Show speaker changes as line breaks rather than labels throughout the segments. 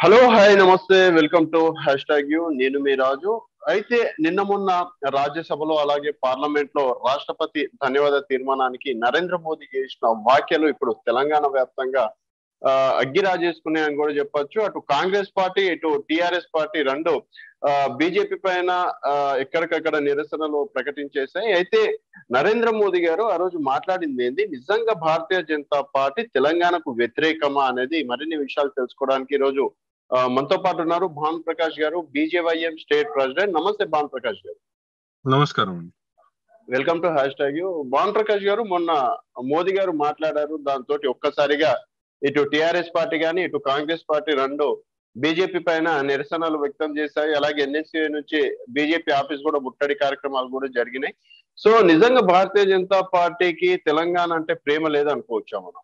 hello hi నమస్తే welcome to hashtag you నేను మీ రాజు అయితే నిన్న మొన్న రాజ్యసభలో అలాగే పార్లమెంట్ లో రాష్ట్రపతి ధన్యవాద తీర్మానానికి నరేంద్ర మోదీ చేసిన వ్యాఖ్యలు ఇప్పుడు తెలంగాణ వ్యాప్తంగా ఆ, అగ్గి రాజేసుకున్నాయి అని కూడా చెప్పొచ్చు అటు కాంగ్రెస్ పార్టీ ఇటు టిఆర్ఎస్ పార్టీ రెండు బీజేపీ పైన ఆ, ఎక్కడికక్కడ నిరసనలు ప్రకటించేశాయి అయితే నరేంద్ర మోదీ గారు ఆ రోజు మాట్లాడింది ఏంది నిజంగా భారతీయ జనతా పార్టీ తెలంగాణకు వ్యతిరేకమా అనేది మరిన్ని విషయాలు తెలుసుకోవడానికి ఈ రోజు ఆ, మనతో పాటు ఉన్నారు భాన్ ప్రకాష్ గారు బీజేవైఎం స్టేట్ ప్రెసిడెంట్ నమస్తే భాన్ ప్రకాష్ గారు
నమస్కారం అండి
welcome to hashtag you Bhan Prakash గారు మొన్న మోదీ గారు మాట్లాడారు దాంతో ఒక్కసారిగా ఇటు టిఆర్ఎస్ పార్టీ కానీ ఇటు కాంగ్రెస్ పార్టీ రెండు బీజేపీ పైన నిరసనలు వ్యక్తం చేశాయి అలాగే ఎన్ఎస్సీ నుంచి బీజేపీ ఆఫీస్ కూడా ముట్టడి కార్యక్రమాలు కూడా జరిగినాయి సో నిజంగా భారతీయ జనతా పార్టీకి తెలంగాణ అంటే ప్రేమ లేదనుకోవచ్చా మనం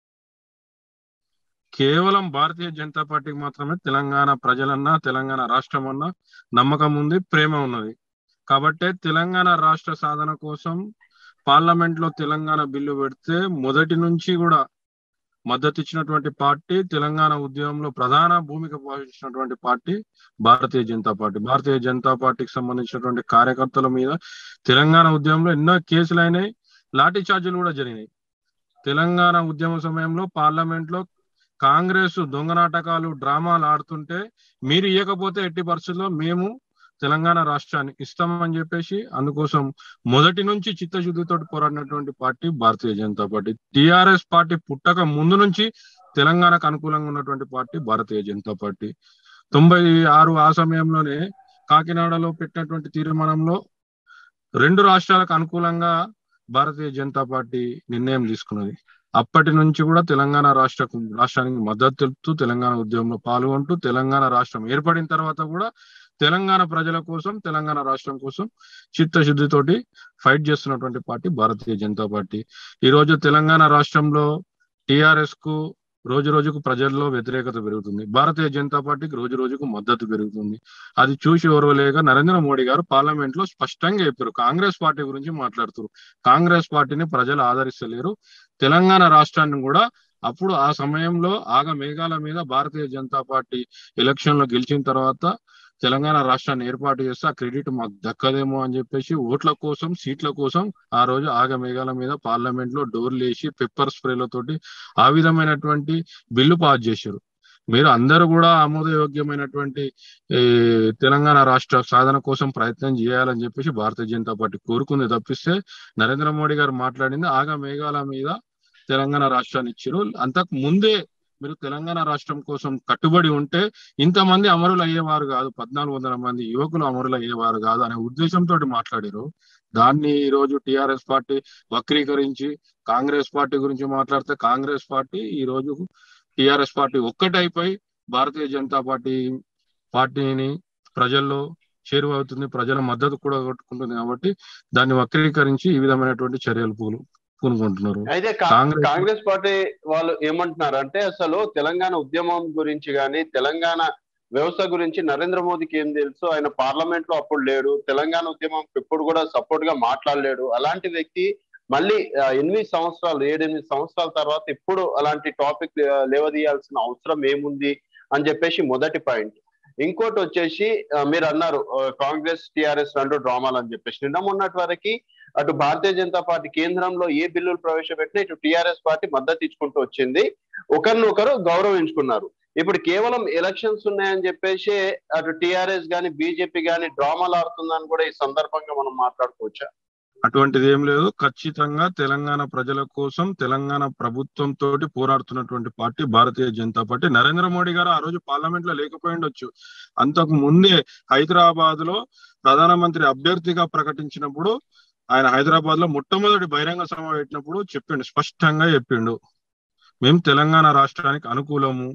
కేవలం భారతీయ జనతా పార్టీకి మాత్రమే తెలంగాణ ప్రజలన్నా తెలంగాణ రాష్ట్రం అన్నా నమ్మకం ఉంది ప్రేమ ఉన్నది కాబట్టే తెలంగాణ రాష్ట్ర సాధన కోసం పార్లమెంట్ లో తెలంగాణ బిల్లు పెడితే మొదటి నుంచి కూడా మద్దతు ఇచ్చినటువంటి పార్టీ తెలంగాణ ఉద్యమంలో ప్రధాన భూమిక పోషించినటువంటి పార్టీ భారతీయ జనతా పార్టీ భారతీయ జనతా పార్టీకి సంబంధించినటువంటి కార్యకర్తల మీద తెలంగాణ ఉద్యమంలో ఎన్నో కేసులు అయినాయి లాఠీ చార్జీలు కూడా జరిగినాయి తెలంగాణ ఉద్యమ సమయంలో పార్లమెంట్ లో కాంగ్రెస్ దొంగ నాటకాలు డ్రామాలు ఆడుతుంటే మీరు ఇవ్వకపోతే ఎట్టి పరిస్థితుల్లో మేము తెలంగాణ రాష్ట్రాన్ని ఇస్తామని చెప్పేసి అందుకోసం మొదటి నుంచి చిత్తశుద్ధితో పోరాడినటువంటి party Bharatiya Janata party TRS party పుట్టక ముందు నుంచి తెలంగాణకు అనుకూలంగా ఉన్నటువంటి పార్టీ భారతీయ జనతా పార్టీ తొంభై ఆరు ఆ సమయంలోనే కాకినాడలో పెట్టినటువంటి తీర్మానంలో రెండు రాష్ట్రాలకు అనుకూలంగా భారతీయ జనతా పార్టీ నిర్ణయం తీసుకున్నది అప్పటి నుంచి కూడా తెలంగాణ రాష్ట్ర రాష్ట్రానికి మద్దతు తెలుపుతూ తెలంగాణ ఉద్యమంలో పాల్గొంటూ తెలంగాణ రాష్ట్రం ఏర్పడిన తర్వాత కూడా తెలంగాణ ప్రజల కోసం తెలంగాణ రాష్ట్రం కోసం చిత్తశుద్ధితోటి ఫైట్ చేస్తున్నటువంటి పార్టీ భారతీయ జనతా పార్టీ ఈ రోజు తెలంగాణ రాష్ట్రంలో టిఆర్ఎస్ కు రోజు రోజుకు ప్రజల్లో వ్యతిరేకత పెరుగుతుంది భారతీయ జనతా పార్టీకి రోజు రోజుకు మద్దతు పెరుగుతుంది అది చూసి ఓర్వలేక నరేంద్ర మోడీ గారు పార్లమెంట్ లో స్పష్టంగా చెప్పారు కాంగ్రెస్ పార్టీ గురించి మాట్లాడుతారు కాంగ్రెస్ పార్టీని ప్రజలు ఆదరిస్తలేరు తెలంగాణ రాష్ట్రాన్ని కూడా అప్పుడు ఆ సమయంలో ఆగ మేఘాల మీద భారతీయ జనతా పార్టీ ఎలక్షన్ లో గెలిచిన తర్వాత తెలంగాణ రాష్ట్రాన్ని ఏర్పాటు చేస్తే ఆ క్రెడిట్ మాకు దక్కదేమో అని చెప్పేసి ఓట్ల కోసం సీట్ల కోసం ఆ రోజు ఆగ మేఘాల మీద పార్లమెంట్ లో డోర్లు వేసి పెప్పర్ స్ప్రేలతోటి ఆ విధమైనటువంటి బిల్లు పాస్ చేశారు మీరు అందరూ కూడా ఆమోదయోగ్యమైనటువంటి ఈ తెలంగాణ రాష్ట్ర సాధన కోసం ప్రయత్నం చేయాలని చెప్పేసి భారతీయ జనతా పార్టీ కోరుకుంది తప్పిస్తే నరేంద్ర మోడీ గారు మాట్లాడింది ఆగ మేఘాల మీద తెలంగాణ రాష్ట్రాన్ని ఇచ్చారు అంతకు ముందే మీరు తెలంగాణ రాష్ట్రం కోసం కట్టుబడి ఉంటే ఇంతమంది అమరులు అయ్యేవారు కాదు పద్నాలుగు వందల మంది యువకులు అమరులు అయ్యేవారు కాదు అనే ఉద్దేశంతో మాట్లాడారు దాన్ని ఈ రోజు టిఆర్ఎస్ పార్టీ వక్రీకరించి కాంగ్రెస్ పార్టీ గురించి మాట్లాడితే కాంగ్రెస్ పార్టీ ఈ రోజు టిఆర్ఎస్ పార్టీ ఒక్కటైపోయి భారతీయ జనతా పార్టీ పార్టీని ప్రజల్లో చేరువవుతుంది ప్రజల మద్దతు కూడా కొట్టుకుంటుంది కాబట్టి దాన్ని వక్రీకరించి ఈ విధమైనటువంటి చర్యలు పూలు పూనుకుంటున్నారు
అయితే కా-
కాంగ్రెస్-
కాంగ్రెస్ పార్టీ వాళ్ళు ఏమంటున్నారు అంటే అసలు తెలంగాణ ఉద్యమం గురించి కానీ తెలంగాణ వ్యవస్థ గురించి నరేంద్ర మోదీకి ఏం తెలుసు ఆయన పార్లమెంట్ లో అప్పుడు లేడు తెలంగాణ ఉద్యమం ఎప్పుడు కూడా సపోర్ట్ గా మాట్లాడలేడు అలాంటి వ్యక్తి మళ్ళీ ఆ, ఎనిమిది సంవత్సరాలు ఏడెనిమిది సంవత్సరాల తర్వాత ఇప్పుడు అలాంటి టాపిక్ లేవదీయాల్సిన అవసరం ఏముంది అని చెప్పేసి మొదటి పాయింట్ ఇంకోటి వచ్చేసి ఆ, మీరు అన్నారు ఆ, కాంగ్రెస్ టిఆర్ఎస్ రెండు డ్రామాలు అని చెప్పేసి నిన్న మొన్నటి వరకు అటు భారతీయ జనతా పార్టీ కేంద్రంలో ఏ బిల్లులు ప్రవేశపెట్టినా ఇటు టిఆర్ఎస్ పార్టీ మద్దతు ఇచ్చుకుంటూ వచ్చింది ఒకరినొకరు గౌరవించుకున్నారు ఇప్పుడు కేవలం ఎలక్షన్స్ ఉన్నాయని చెప్పేసి అటు టిఆర్ఎస్ గాని బీజేపీ గాని డ్రామాలు ఆడుతుందని కూడా ఈ సందర్భంగా మనం మాట్లాడుకోవచ్చా
అటువంటిది ఏం లేదు ఖచ్చితంగా తెలంగాణ ప్రజల కోసం తెలంగాణ ప్రభుత్వం తోటి పోరాడుతున్నటువంటి పార్టీ భారతీయ జనతా పార్టీ నరేంద్ర మోడీ గారు ఆ రోజు పార్లమెంట్ లో లేకపోయి ఉండొచ్చు అంతకు ముందే హైదరాబాద్ లో ప్రధానమంత్రి అభ్యర్థిగా ప్రకటించినప్పుడు ఆయన హైదరాబాద్ లో మొట్టమొదటి బహిరంగ సభ పెట్టినప్పుడు చెప్పిండు స్పష్టంగా చెప్పిండు మేము తెలంగాణ రాష్ట్రానికి అనుకూలము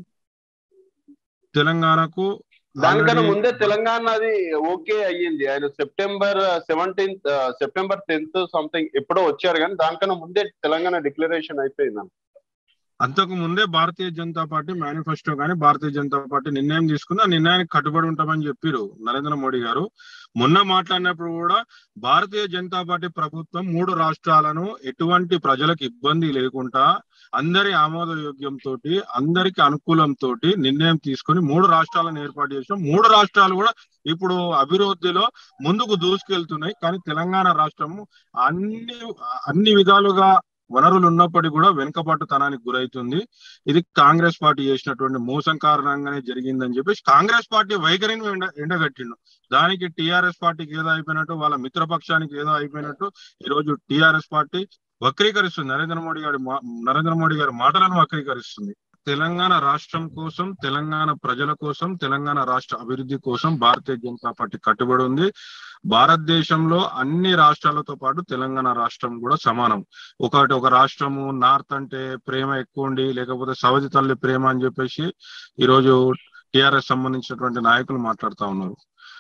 తెలంగాణకు
దానికన్నా
already-
ముందే తెలంగాణ అది ఓకే అయ్యింది ఆయన September seventeenth September tenth something ఎప్పుడో వచ్చారు కానీ దానికన్నా ముందే తెలంగాణ డిక్లరేషన్ అయిపోయింది
అంతకు ముందే భారతీయ జనతా పార్టీ మేనిఫెస్టో కానీ భారతీయ జనతా పార్టీ నిర్ణయం తీసుకుంది ఆ నిర్ణయానికి కట్టుబడి ఉంటామని చెప్పారు నరేంద్ర మోడీ గారు మొన్న మాట్లాడినప్పుడు కూడా భారతీయ జనతా పార్టీ ప్రభుత్వం మూడు రాష్ట్రాలను ఎటువంటి ప్రజలకు ఇబ్బంది లేకుండా అందరి ఆమోదయోగ్యంతో అందరికి అనుకూలంతో నిర్ణయం తీసుకొని మూడు రాష్ట్రాలను ఏర్పాటు చేసాం మూడు రాష్ట్రాలు కూడా ఇప్పుడు అభివృద్ధిలో ముందుకు దూసుకెళ్తున్నాయి కానీ తెలంగాణ రాష్ట్రము అన్ని అన్ని విధాలుగా వనరులు ఉన్నప్పటికీ కూడా వెనుకబాటుతనానికి గురవుతుంది ఇది కాంగ్రెస్ పార్టీ చేసినటువంటి మోసం కారణంగానే జరిగిందని చెప్పేసి కాంగ్రెస్ పార్టీ వైఖరిని ఎండ ఎండగట్టిండు దానికి టిఆర్ఎస్ పార్టీకి ఏదో అయిపోయినట్టు వాళ్ళ మిత్రపక్షానికి ఏదో అయిపోయినట్టు ఈ రోజు టిఆర్ఎస్ పార్టీ వక్రీకరిస్తుంది నరేంద్ర మోడీ గారి నరేంద్ర మోడీ గారి మాటలను వక్రీకరిస్తుంది తెలంగాణ రాష్ట్రం కోసం తెలంగాణ ప్రజల కోసం తెలంగాణ రాష్ట్ర అభివృద్ధి కోసం భారతీయ జనతా పార్టీ కట్టుబడి ఉంది భారతదేశంలో అన్ని రాష్ట్రాలతో పాటు తెలంగాణ రాష్ట్రం కూడా సమానం ఒకటి ఒక రాష్ట్రము నార్త్ అంటే ప్రేమ ఎక్కువ ఉండి లేకపోతే సవతి తల్లి ప్రేమ అని చెప్పేసి ఈరోజు టిఆర్ఎస్ సంబంధించినటువంటి నాయకులు మాట్లాడుతా ఉన్నారు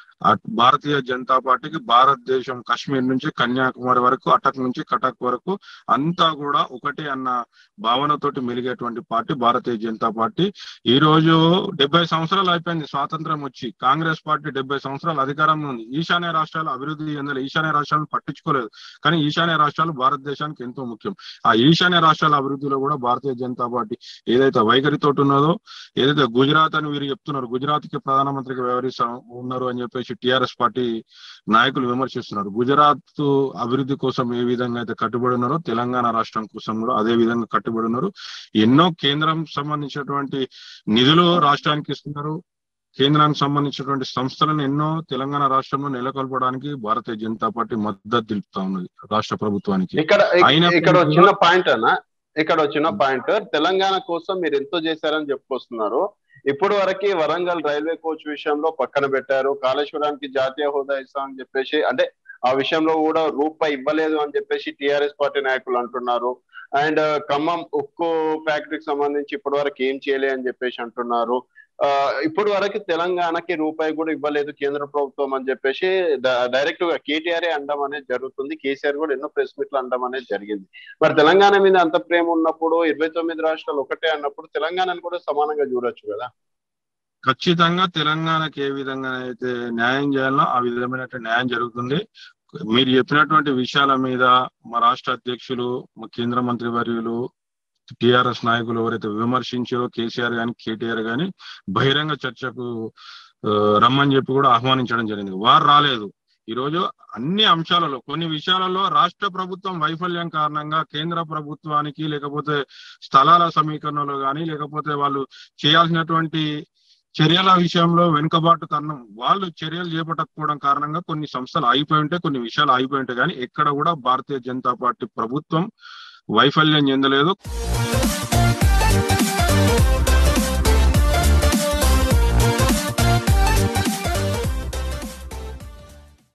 భారతీయ జనతా పార్టీకి భారతదేశం కాశ్మీర్ నుంచి కన్యాకుమారి వరకు అటక్ నుంచి కటక్ వరకు అంతా కూడా ఒకటే అన్న భావనతోటి మెలిగేటువంటి పార్టీ భారతీయ జనతా పార్టీ ఈ రోజు డెబ్బై సంవత్సరాలు అయిపోయింది స్వాతంత్రం వచ్చి కాంగ్రెస్ పార్టీ డెబ్బై సంవత్సరాలు అధికారంలో ఉంది ఈశాన్య రాష్ట్రాలు అభివృద్ధి చెందాలి ఈశాన్య రాష్ట్రాలను పట్టించుకోలేదు కానీ ఈశాన్య రాష్ట్రాలు భారతదేశానికి ఎంతో ముఖ్యం ఆ ఈశాన్య రాష్ట్రాల అభివృద్ధిలో కూడా భారతీయ జనతా పార్టీ ఏదైతే వైఖరితో ఉన్నదో ఏదైతే గుజరాత్ అని వీరు చెప్తున్నారు గుజరాత్ కి ప్రధానమంత్రిగా వ్యవహరిస్తా ఉన్నారు అని చెప్పేసి టిఆర్ఎస్ పార్టీ నాయకులు విమర్శిస్తున్నారు గుజరాత్ అభివృద్ధి కోసం ఏ విధంగా అయితే కట్టుబడి ఉన్నారో తెలంగాణ రాష్ట్రం కోసం కూడా అదే విధంగా కట్టుబడి ఉన్నారు ఎన్నో కేంద్రం సంబంధించినటువంటి నిధులు రాష్ట్రానికి ఇస్తున్నారు కేంద్రానికి సంబంధించినటువంటి సంస్థలను ఎన్నో తెలంగాణ రాష్ట్రంలో నెలకొల్పడానికి భారతీయ జనతా పార్టీ మద్దతు తెలుపుతా ఉన్నది రాష్ట్ర ప్రభుత్వానికి
ఇక్కడ
అయినప్పటికీ
ఇక్కడ
కూడా-
చిన్న పాయింట్ అన్న ఇక్కడ ఒక చిన్న పాయింట్ తెలంగాణ కోసం మీరు ఎంతో చేశారని చెప్పుకొస్తున్నారు ఇప్పుడు వరకు వరంగల్ రైల్వే కోచ్ విషయంలో పక్కన పెట్టారు కాళేశ్వరానికి జాతీయ హోదా ఇస్తామని చెప్పేసి అంటే ఆ విషయంలో కూడా రూపాయి ఇవ్వలేదు అని చెప్పేసి టిఆర్ఎస్ పార్టీ నాయకులు అంటున్నారు అండ్ ఖమ్మం ఉక్కు ఫ్యాక్టరీకి సంబంధించి ఇప్పటి వరకు ఏం చేయలే అని చెప్పేసి అంటున్నారు ఆ, ఇప్పటి వరకు తెలంగాణకి రూపాయి కూడా ఇవ్వలేదు కేంద్ర ప్రభుత్వం అని చెప్పేసి డైరెక్ట్ గా కేటీఆర్ అనడం అనేది జరుగుతుంది కేసీఆర్ కూడా ఎన్నో ప్రెస్ మీట్లు అనడం అనేది జరిగింది మరి తెలంగాణ మీద అంత ప్రేమ ఉన్నప్పుడు ఇరవై తొమ్మిది రాష్ట్రాలు ఒకటే అన్నప్పుడు తెలంగాణను కూడా సమానంగా చూడొచ్చు కదా
ఖచ్చితంగా తెలంగాణకి ఏ విధంగా అయితే న్యాయం చేయాలో ఆ విధమైనటువంటి న్యాయం జరుగుతుంది మీరు చెప్పినటువంటి విషయాల మీద మా రాష్ట్ర అధ్యక్షులు మా కేంద్ర మంత్రి వర్యులు టిఆర్ఎస్ నాయకులు ఎవరైతే విమర్శించారో కేసీఆర్ గాని కేటీఆర్ గాని బహిరంగ చర్చకు ఆ, రమ్మని చెప్పి కూడా ఆహ్వానించడం జరిగింది వారు రాలేదు ఈ రోజు అన్ని అంశాలలో కొన్ని విషయాలలో రాష్ట్ర ప్రభుత్వం వైఫల్యం కారణంగా కేంద్ర ప్రభుత్వానికి లేకపోతే స్థలాల సమీకరణలో కానీ లేకపోతే వాళ్ళు చేయాల్సినటువంటి చర్యల విషయంలో వెనుకబాటు కారణం వాళ్ళు చర్యలు చేపట్టకపోవడం కారణంగా కొన్ని సంస్థలు ఆగిపోయి ఉంటాయి కొన్ని విషయాలు ఆగిపోయి ఉంటాయి కానీ ఎక్కడ కూడా భారతీయ జనతా పార్టీ ప్రభుత్వం వైఫల్యం చెందలేదు